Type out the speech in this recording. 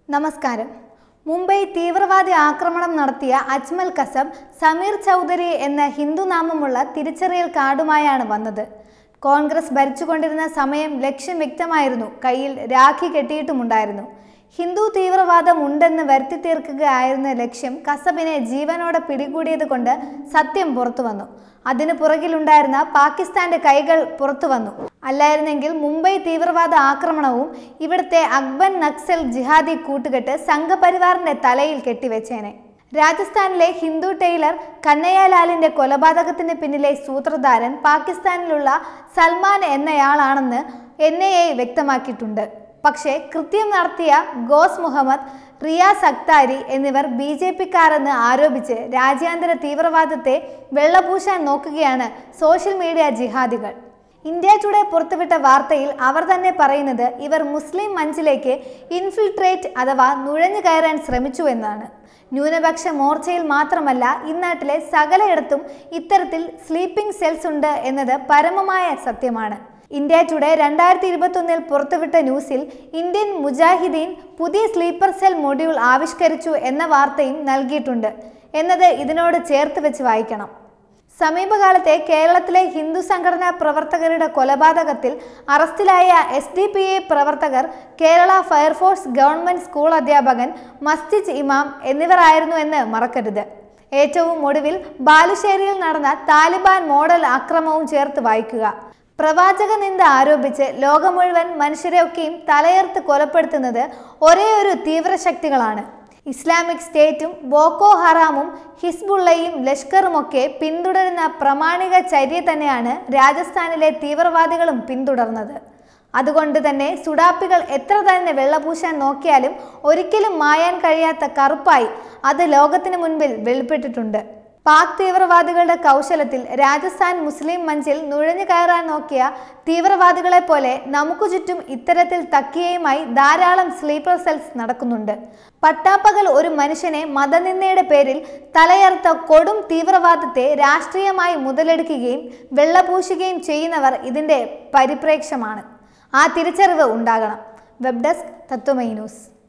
നമസ്കാരം മുംബൈ തീവ്രവാദി ആക്രമണം നടത്തിയ അജ്മൽ കസം സമീർ ചൗധരി എന്ന ഹിന്ദു നാമമുള്ള തിരിച്ചറിയൽ കാർഡുമായാണ് വന്നത് കോൺഗ്രസ് ഭരിച്ചുകൊണ്ടിരുന്ന സമയം ലക്ഷ്യം വ്യക്തമായിരുന്നു കയ്യിൽ രാഖി കെട്ടിയിട്ടുമുണ്ടായിരുന്നു ഹിന്ദു തീവ്രവാദം ഉണ്ടെന്ന് വരുത്തി തീർക്കുകയായിരുന്ന ലക്ഷ്യം കസബിനെ ജീവനോടെ പിടികൂടിയത് കൊണ്ട് സത്യം പുറത്തു വന്നു അതിനു പുറകിലുണ്ടായിരുന്ന പാകിസ്ഥാന്റെ കൈകൾ പുറത്തു വന്നു അല്ലായിരുന്നെങ്കിൽ മുംബൈ തീവ്രവാദ ആക്രമണവും ഇവിടുത്തെ അക്ബൻ നക്സൽ ജിഹാദി കൂട്ടുകെട്ട് സംഘപരിവാറിന്റെ തലയിൽ കെട്ടിവെച്ചേനെ രാജസ്ഥാനിലെ ഹിന്ദു ടൈലർ കന്നയ്യലാലിന്റെ കൊലപാതകത്തിന് പിന്നിലെ സൂത്രധാരൻ പാകിസ്ഥാനിലുള്ള സൽമാൻ എന്നയാളാണെന്ന് എൻ ഐ എ വ്യക്തമാക്കിയിട്ടുണ്ട് പക്ഷേ കൃത്യം നടത്തിയ ഗോസ് മുഹമ്മദ് റിയാസ് അക്താരി എന്നിവർ ബി ജെ പിക്കാരെന്ന് ആരോപിച്ച് രാജ്യാന്തര തീവ്രവാദത്തെ വെള്ളപൂശാൻ നോക്കുകയാണ് സോഷ്യൽ മീഡിയ ജിഹാദികൾ ഇന്ത്യ ടുഡേ പുറത്തുവിട്ട വാർത്തയിൽ അവർ തന്നെ പറയുന്നത് ഇവർ മുസ്ലിം മഞ്ചിലേക്ക് ഇൻഫിൽട്രേറ്റ് അഥവാ നുഴഞ്ഞു കയറാൻ ശ്രമിച്ചു എന്നാണ് ന്യൂനപക്ഷ മോർച്ചയിൽ മാത്രമല്ല ഇന്നാട്ടിലെ സകലയിടത്തും ഇത്തരത്തിൽ സ്ലീപ്പിംഗ് സെൽസ് ഉണ്ട് എന്നത് പരമമായ സത്യമാണ് ഇന്ത്യ ടുഡേ രണ്ടായിരത്തി ഇരുപത്തൊന്നിൽ പുറത്തുവിട്ട ന്യൂസിൽ ഇന്ത്യൻ മുജാഹിദീൻ പുതിയ സ്ലീപ്പർ സെൽ മൊഡ്യൂൾ ആവിഷ്കരിച്ചു എന്ന വാർത്തയും നൽകിയിട്ടുണ്ട് എന്നത് ഇതിനോട് ചേർത്ത് വെച്ച് വായിക്കണം സമീപകാലത്തെ കേരളത്തിലെ ഹിന്ദു സംഘടനാ പ്രവർത്തകരുടെ കൊലപാതകത്തിൽ അറസ്റ്റിലായ എസ് ഡി പി എ പ്രവർത്തകർ കേരള ഫയർഫോഴ്സ് ഗവൺമെന്റ് സ്കൂൾ അധ്യാപകൻ മസ്ജിദ് ഇമാം എന്നിവരായിരുന്നു എന്ന് മറക്കരുത് ഏറ്റവും ഒടുവിൽ ബാലുശ്ശേരിയിൽ നടന്ന താലിബാൻ മോഡൽ ആക്രമവും ചേർത്ത് വായിക്കുക പ്രവാചക നിന്ദ ആരോപിച്ച് ലോകം മുഴുവൻ മനുഷ്യരെയൊക്കെയും തലയർത്ത് കൊലപ്പെടുത്തുന്നത് ഒരേ ഒരു തീവ്രശക്തികളാണ് ഇസ്ലാമിക് സ്റ്റേറ്റും ബോക്കോ ഹറാമും ഹിസ്ബുള്ളയും ലഷ്കറുമൊക്കെ പിന്തുടരുന്ന പ്രമാണിക ചര്യ തന്നെയാണ് രാജസ്ഥാനിലെ തീവ്രവാദികളും പിന്തുടർന്നത് അതുകൊണ്ട് തന്നെ സുഡാപ്പികൾ എത്ര തന്നെ വെള്ളപൂശാൻ നോക്കിയാലും ഒരിക്കലും മായാൻ കഴിയാത്ത കറുപ്പായി അത് ലോകത്തിന് മുൻപിൽ വെളിപ്പെട്ടിട്ടുണ്ട് പാക് തീവ്രവാദികളുടെ കൗശലത്തിൽ രാജസ്ഥാൻ മുസ്ലിം മഞ്ചിൽ നുഴഞ്ഞു കയറാൻ നോക്കിയ തീവ്രവാദികളെ പോലെ നമുക്ക് ചുറ്റും ഇത്തരത്തിൽ തക്കിയയുമായി ധാരാളം സ്ലീപ്പർ സെൽസ് നടക്കുന്നുണ്ട് പട്ടാപ്പകൽ ഒരു മനുഷ്യനെ മതനിന്ദയുടെ പേരിൽ തലയർത്ത കൊടും തീവ്രവാദത്തെ രാഷ്ട്രീയമായി മുതലെടുക്കുകയും വെള്ളപൂശുകയും ചെയ്യുന്നവർ ഇതിൻ്റെ പരിപ്രേക്ഷ്യമാണ് ആ തിരിച്ചറിവ് ഉണ്ടാകണം വെബ് ഡെസ്ക് തത്വമൈ ന്യൂസ്